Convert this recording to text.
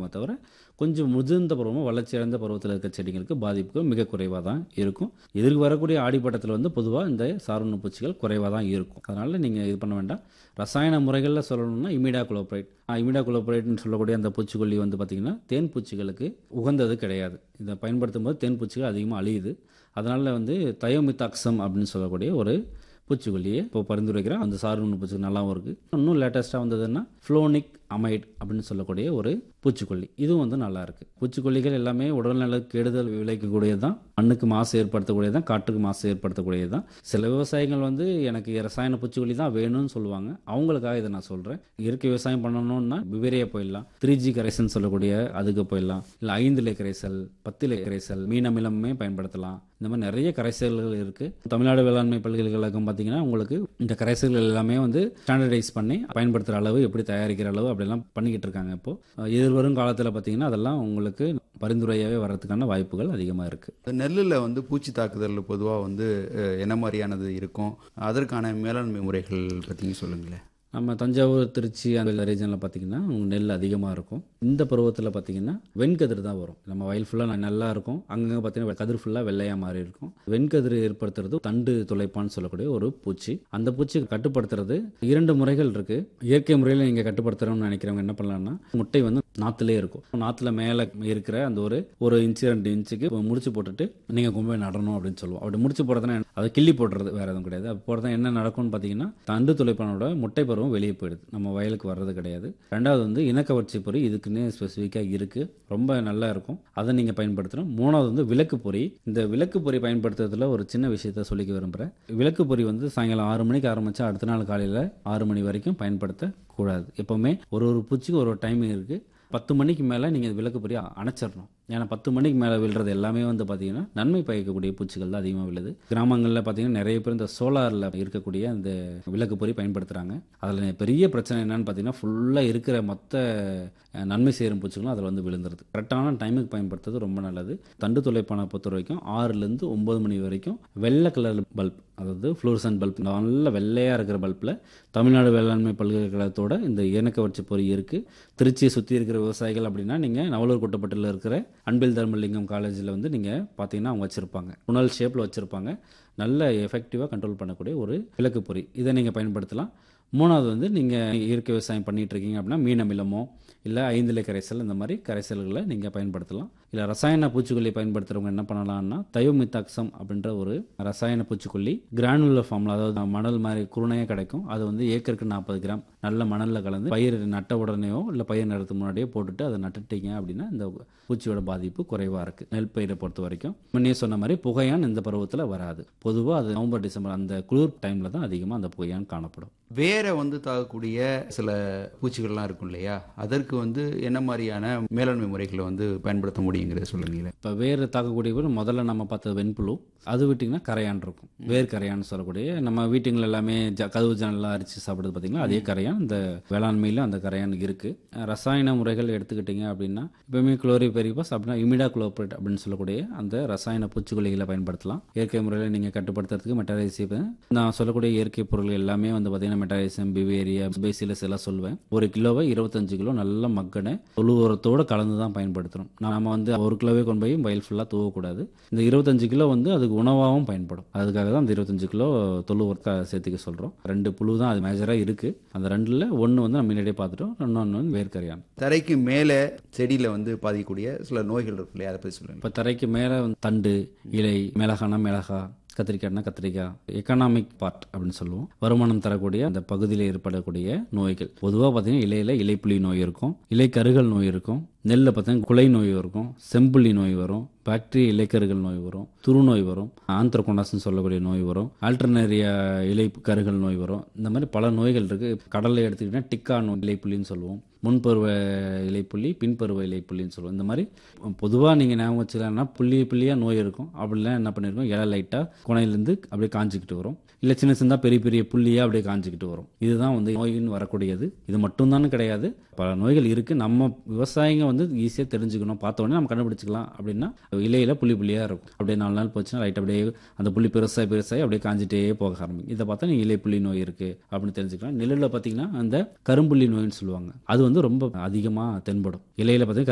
இருக்குமே தவிர கொஞ்சம் முதிர்ந்த பருவமும் வளர்ச்சி அடைந்த பருவத்தில் இருக்க செடிகளுக்கு பாதிப்புகள் மிக குறைவாக தான் இருக்கும் எதிர்க்கு வரக்கூடிய ஆடிப்பட்டத்தில் வந்து பொதுவாக இந்த சார்பு பூச்சிகள் குறைவாக தான் இருக்கும் அதனால் நீங்கள் இது பண்ண வேண்டாம் ரசாயன முறைகளில் சொல்லணும்னா இமிடா குளோபரைட் இமிடா குளோபரைட்னு சொல்லக்கூடிய அந்த பூச்சிக்கொல்லி வந்து பார்த்திங்கன்னா தேன் பூச்சிகளுக்கு உகந்தது கிடையாது இதை பயன்படுத்தும் போது தேன் பூச்சிகள் அதிகமாக அழியுது அதனால் வந்து தயோமித்தாக்சம் அப்படின்னு சொல்லக்கூடிய ஒரு பூச்சிக்கொல்லியை இப்போ பரிந்துரைக்கிறேன் அந்த சார்பு பூச்சிகள் நல்லாவும் இருக்குது இன்னும் லேட்டஸ்ட்டாக வந்ததுன்னா ஃப்ளோனிக் அமைட் அப்படின்னு சொல்லக்கூடிய ஒரு பூச்சிக்கொல்லி இதுவும் வந்து நல்லா இருக்கு பூச்சிக்கொல்லிகள் எல்லாமே உடல்நல கெடுதல் விளைவிக்கக்கூடியது தான் மண்ணுக்கு மாசு ஏற்படுத்தக்கூடியது தான் காற்றுக்கு மாசு ஏற்படுத்தக்கூடியது தான் சில விவசாயிகள் வந்து எனக்கு ரசாயன பூச்சிக்கொல்லி தான் வேணும்னு சொல்லுவாங்க அவங்களுக்காக இதை நான் சொல்கிறேன் இயற்கை விவசாயம் பண்ணணும்னா விவேரியா போயிடலாம் த்ரீ ஜி கரைசல்னு சொல்லக்கூடிய அதுக்கு போயிடலாம் இல்லை ஐந்துலை கரைசல் பத்திலை கரைசல் மீனமிலமே பயன்படுத்தலாம் இந்த மாதிரி நிறைய கரைசல்கள் இருக்குது தமிழ்நாடு வேளாண்மை பல்கலைக்கழகம் பார்த்தீங்கன்னா உங்களுக்கு இந்த கரைசல்கள் எல்லாமே வந்து ஸ்டாண்டர்டைஸ் பண்ணி பயன்படுத்துகிற அளவு எப்படி தயாரிக்கிற அளவு அப்படிலாம் பண்ணிக்கிட்டு இருக்காங்க இப்போது எதிர்வரும் காலத்தில் பார்த்தீங்கன்னா அதெல்லாம் உங்களுக்கு பரிந்துரையாகவே வர்றதுக்கான வாய்ப்புகள் அதிகமாக இருக்குது நெல்லில் வந்து பூச்சி தாக்குதல் பொதுவாக வந்து அஹ், என்ன மாதிரியானது இருக்கும் அதற்கான மேலாண்மை முறைகள் பற்றியும் சொல்லுங்களேன் நம்ம தஞ்சாவூர் திருச்சி அந்த ரீஜனில் பார்த்தீங்கன்னா உங்க நெல் அதிகமாக இருக்கும் இந்த பருவத்தில் பார்த்தீங்கன்னா வெண்கதிர் தான் வரும் நம்ம வயல் ஃபுல்லாக நல்லா இருக்கும் அங்கங்கே பார்த்தீங்கன்னா கதிர் ஃபுல்லாக வெள்ளையாக மாறி இருக்கும் வெண்கதிர் ஏற்படுத்துறது தண்டு துளைப்பான்னு சொல்லக்கூடிய ஒரு பூச்சி அந்த பூச்சி கட்டுப்படுத்துறது இரண்டு முறைகள் இருக்கு இயற்கை முறையில் நீங்கள் கட்டுப்படுத்துறோம்னு நினைக்கிறவங்க என்ன பண்ணலாம்னா முட்டை வந்து நாற்றுலேயே இருக்கும் நாற்றுல மேலே இருக்கிற அந்த ஒரு ஒரு இன்ச்சு ரெண்டு இன்ச்சுக்கு முடிச்சு போட்டுட்டு நீங்கள் கொண்டு போய் நடணும் அப்படின்னு சொல்லுவோம் அப்படி முடிச்சு போடுறதுனா என்ன? அதை கிள்ளி போடுறது வேற எதுவும் கிடையாது அப்போ போடுறதா என்ன நடக்கும்னு பார்த்தீங்கன்னா தண்டு துளைப்பானோட முட்டை பருவம் வெளியே போயிடுது நம்ம வயலுக்கு வர்றது கிடையாது ரெண்டாவது வந்து இனக்கவர்ச்சி பொறி இதுக்குன்னே ஸ்பெசிஃபிக்காக இருக்குது ரொம்ப நல்லா இருக்கும் அதை நீங்கள் பயன்படுத்தணும் மூணாவது வந்து விளக்கு பொறி இந்த விளக்கு பொறி பயன்படுத்துறதுல ஒரு சின்ன விஷயத்த சொல்லிக்க விரும்புகிறேன் விளக்கு பொறி வந்து சாயங்காலம் ஆறு மணிக்கு ஆரம்பிச்சா அடுத்த நாள் காலையில் ஆறு மணி வரைக்கும் பயன்படுத்தக்கூடாது எப்போவுமே ஒரு ஒரு பூச்சிக்கு ஒரு ஒரு டைமிங் இருக்குது பத்து மணிக்கு மேலே நீங்கள் விளக்கு பொறி அணைச்சிடணும் ஏன்னா பத்து மணிக்கு மேலே விழுறது எல்லாமே வந்து பார்த்தீங்கன்னா நன்மை பயக்கக்கூடிய பூச்சிகள் தான் அதிகமாக விழுது கிராமங்களில் பார்த்தீங்கன்னா நிறைய பேர் இந்த சோலாரில் இருக்கக்கூடிய அந்த விளக்கு பொறி பயன்படுத்துகிறாங்க அதில் பெரிய பிரச்சனை என்னன்னு பார்த்தீங்கன்னா ஃபுல்லாக இருக்கிற மொத்த அஹ், நன்மை சேரும் பூச்சிகளும் அதில் வந்து விழுந்துருது கரெக்டான டைமுக்கு பயன்படுத்துறது ரொம்ப நல்லது தண்டு துளைப்பானை பொறுத்த வரைக்கும் ஆறுலேருந்து ஒம்பது மணி வரைக்கும் வெள்ளை கலர் பல்ப் அதாவது ஃப்ளோரசன் பல்ப் நல்ல வெள்ளையாக இருக்கிற பல்பில் தமிழ்நாடு வேளாண்மை பல்கலைக்கழகத்தோட இந்த இணக்கவர்ச்சி பொறி இருக்குது திருச்சியை சுற்றி இருக்கிற விவசாயிகள் அப்படின்னா நீங்கள் நவலூர் கோட்டப்பட்டில் இருக்கிற அன்பில் தர்மலிங்கம் காலேஜில் வந்து நீங்கள் பார்த்தீங்கன்னா அவங்க வச்சுருப்பாங்க புனல் ஷேப்பில் வச்சுருப்பாங்க நல்ல எஃபெக்டிவாக கண்ட்ரோல் பண்ணக்கூடிய ஒரு விளக்கு பொறி இதை நீங்கள் பயன்படுத்தலாம் மூணாவது வந்து நீங்கள் இயற்கை விவசாயம் பண்ணிட்டு இருக்கீங்க அப்படின்னா மீன் அமிலமோ இல்லை ஐந்திலை கரைசல் இந்த மாதிரி கரைசல்களை நீங்கள் பயன்படுத்தலாம் இல்லை ரசாயன பூச்சிக்கொல்லி பயன்படுத்துகிறவங்க என்ன பண்ணலாம்னா தயோமித்தாக்சம் அப்படின்ற ஒரு ரசாயன பூச்சிக்கொல்லி கிரானுலர் ஃபார்மில் அதாவது மணல் மாதிரி குருணையாக கிடைக்கும் அது வந்து ஏக்கருக்கு நாற்பது கிராம் நல்ல மணலில் கலந்து பயிர் நட்ட உடனேயோ இல்லை பயிர் நடுறதுக்கு முன்னாடியோ போட்டுட்டு அதை நட்டுட்டீங்க அப்படின்னா இந்த பூச்சியோட பாதிப்பு குறைவாக இருக்குது நெல் பயிரை பொறுத்த வரைக்கும் முன்னே சொன்ன மாதிரி புகையான் இந்த பருவத்தில் வராது பொதுவாக அது நவம்பர் டிசம்பர் அந்த குளிர் டைமில் தான் அதிகமாக அந்த புகையான் காணப்படும் வேரை வந்து தாக்கக்கூடிய சில பூச்சிகள்லாம் இருக்கும் இல்லையா அதற்கு வந்து என்ன மாதிரியான மேலாண்மை முறைகளை வந்து பயன்படுத்த முடியுங்கிறத சொல்லுங்களேன் இப்போ வேர் தாக்கக்கூடிய பேர் முதல்ல நம்ம பார்த்தது வெண்புழு அது விட்டிங்கன்னா கரையான் இருக்கும் வேர் கரையான்னு சொல்லக்கூடிய நம்ம வீட்டுங்கள் எல்லாமே ஜ கதவு ஜன்னல்லாம் அரிச்சு சாப்பிடுறது பார்த்தீங்கன்னா அதே கரையான் இந்த வேளாண்மையில் அந்த கரையான் இருக்குது ரசாயன முறைகள் எடுத்துக்கிட்டிங்க அப்படின்னா எப்பவுமே குளோரி பெரிபாஸ் அப்படின்னா இமிடா குளோபரேட் அப்படின்னு சொல்லக்கூடிய அந்த ரசாயன பூச்சிக்கொல்லிகளை பயன்படுத்தலாம் இயற்கை முறையில் நீங்கள் கட்டுப்படுத்துறதுக்கு மெட்டாரைசியம் நான் சொல்லக்கூடிய இயற்கை பொருள் எல்லாமே வந்து பார்த்தீங்கன்னா மெட்டாரைசியம் பிவேரியா பேசிலஸ் எல்லாம் சொல்லுவேன் ஒரு கிலோவை இருபத்தஞ்சு கிலோ நல்ல மக்கனை தொழு உரத்தோட கலந்து தான் பயன்படுத்தணும் நாம வந்து ஒரு கிலோவே கொண்டு போய் வயல் ஃபுல்லாக தூவக்கூடாது இந்த இருபத்தஞ்சு கிலோ வந்து அதுக்கு உணவாகவும் பயன்படும் அதுக்காக தான் அந்த இருபத்தஞ்சு கிலோ தொழு உரத்தை சேர்த்துக்க சொல்கிறோம் ரெண்டு புழு தான் அது மேஜராக இருக்குது அந்த ரெண்டில் ஒன்று வந்து நம்ம முன்னாடியே பார்த்துட்டோம் இன்னொன்று வந்து வேர்க்கரையான் தரைக்கு மேலே செடியில் வந்து பாதிக்கக்கூடிய சில நோய்கள் இருக்கு இல்லையா அதை பற்றி சொல்லுங்க இப்போ தரைக்கு மேலே தண்டு இலை மிளகானா மிளகா கத்திரிக்காய்னா கத்திரிக்காய் எக்கனாமிக் பார்ட் அப்படின்னு சொல்லுவோம் வருமானம் தரக்கூடிய அந்த பகுதியில் ஏற்படக்கூடிய நோய்கள் பொதுவாக பார்த்தீங்கன்னா இலையில இலைப்புள்ளி நோய் இருக்கும் இலை கருகல் நோய் இருக்கும் நெல்லில் பார்த்தீங்கன்னா குலை நோய் இருக்கும் செம்புள்ளி நோய் வரும் பாக்டீரியா இலைக்கருகள் நோய் வரும் துரு நோய் வரும் ஆந்த்ரகோனாஸ்னு சொல்லக்கூடிய நோய் வரும் ஆல்டர்னேரியா இலை கருகல் நோய் வரும் இந்த மாதிரி பல நோய்கள் இருக்கு கடலில் எடுத்துக்கிட்டீங்கன்னா டிக்கா நோய் இலைப்புள்ளின்னு சொல்லுவோம் முன்பருவ இலைப்புள்ளி பின்பருவ இலைப்புள்ளின்னு சொல்லுவோம் இந்த மாதிரி பொதுவாக நீங்கள் ஞாபகம் வச்சுக்கலாம்னா புள்ளி புள்ளியாக நோய் இருக்கும் அப்படிலாம் என்ன பண்ணிருக்கோம் இலை லைட்டாக குணையிலேருந்து அப்படியே காஞ்சிக்கிட்டு வரும் இல்லை சின்ன சின்னதாக பெரிய பெரிய புள்ளியாக அப்படியே காஞ்சிக்கிட்டு வரும் இதுதான் வந்து நோயின்னு வரக்கூடியது இது மட்டும்தான் கிடையாது பல நோய்கள் இருக்குது நம்ம விவசாயிங்க வந்து ஈஸியாக தெரிஞ்சுக்கணும் பார்த்த உடனே நம்ம கண்டுபிடிச்சிக்கலாம் அப்படின்னா இலையில புள்ளி புள்ளியாக இருக்கும் அப்படியே நாலு நாள் போச்சுன்னா லைட் அப்படியே அந்த புள்ளி பெருசாக பெருசாகி அப்படியே காஞ்சிட்டே போக ஆரம்பிக்கும் இதை பார்த்தா நீங்கள் இலை புள்ளி நோய் இருக்குது அப்படின்னு தெரிஞ்சுக்கலாம் நெல்லில் பார்த்தீங்கன்னா அந்த கரும்புள்ளி நோய்னு சொல்லுவாங்க அது வந்து ரொம்ப அதிகமாக தென்படும் இலையில பார்த்தீங்கன்னா